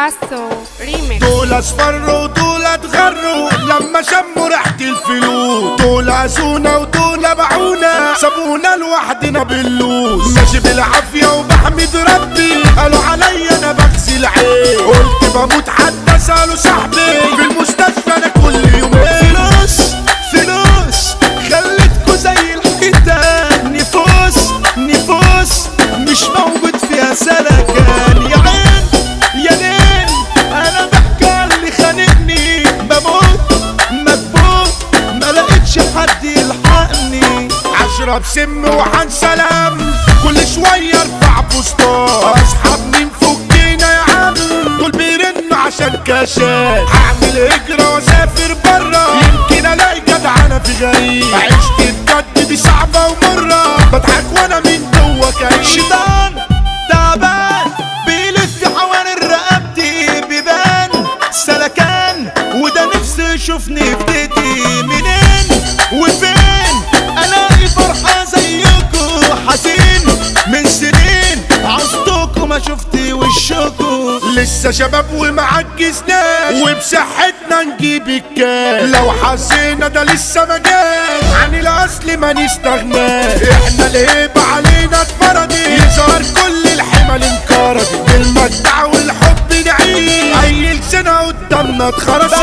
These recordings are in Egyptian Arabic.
باسو ريميكس دول اصفروا ودول اتغروا لما شموا ريحة الفلوس دول عزونا ودول باعونا سابونا لوحدنا باللوز ماشي بالعافية وبحمد ربي قالوا عليا انا بغسل عين قلت بموت حتى سألوا صاحبي في المستشفى انا كل يومين فلوس فلوس خلتكوا زي الحيتان نفوس نفوس مش موجود فيها سلكان يا عين يا ليل انا بحكي على اللي خانقني بموت مكبوت ما لقيتش حد يلحقني اشرب سم وحنسلام كل شويه ارفع بوستات اصحاب مين فكينا يا عم دول بيرنوا عشان كاشات هعمل هجره واسافر برا يمكن الاقي جدعنه في غريب عشت بجد دي صعبه ومره بضحك وانا من جوه كئيب شيطان تعبان بيلف حوالين رقبتي بيبان سلكان وده نفسي يشوفني في بيتي منين وفين الاقي فرحه زيكم حزين من سنين عصتكم ما شفتي وشكم لسه شباب ومعجزناش وبصحتنا نجيب الكاس لو حسينا ده لسه ما جاش عن الاصل ما نستغناش احنا الهيبه علينا اتفرضت يظهر كل الحمل انقرضت بالمجدع والحب نعيش اي لسنه قدامنا اتخرجت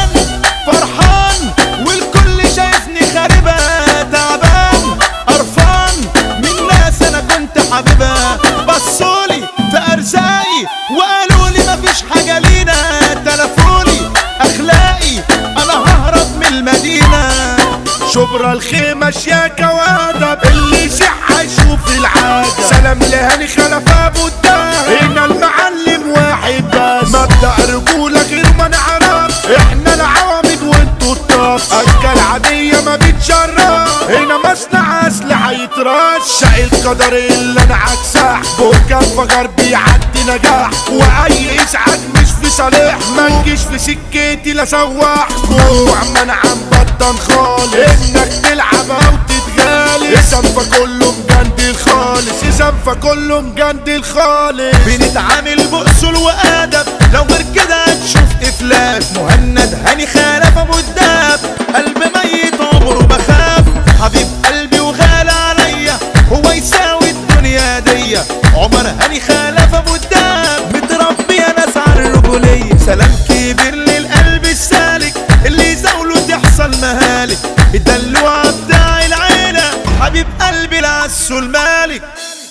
فرحان والكل شايفني خاربة تعبان قرفان من ناس انا كنت حبيبها بصولي في ارزاقي وقالوا لي مفيش حاجة لينا تلفوني اخلاقي انا ههرب من المدينة شبرا الخيمة شياكة وادب اللي يصح يشوف العادة سلام لهاني خلف ابو الدهب هنا المعلم واحد بس مبدأ رجولة غير ما نعرف احنا العوامد وانتوا الطف اشكال عادية ما بتشرف هنا مصنع اسلحة يترش شقي القدر اللي انا عكسح بوكا فجر بيعدي نجاح واي ازعاج مش في صالح ما تجيش في سكتي لا سواح جوع منعم بطن خالص انك تلعب او تتغالي اسنفة كله مجندل خالص اسنفة كله مجندل خالص بنتعامل بأصول وأدب لو غير كده هتشوف إفلاس مهند هاني خالف أبو الدهب قلب ميت عمره بخاف حبيب قلبي وغالى عليا هو يساوي الدنيا دي عمر هاني خالف أبو الدهب متربي يا ناس على الرجولية سلام كبير للقلب السالك اللي يزاوله تحصل مهالك الدلوعة بتاع العيلة حبيب قلبي العسو المالك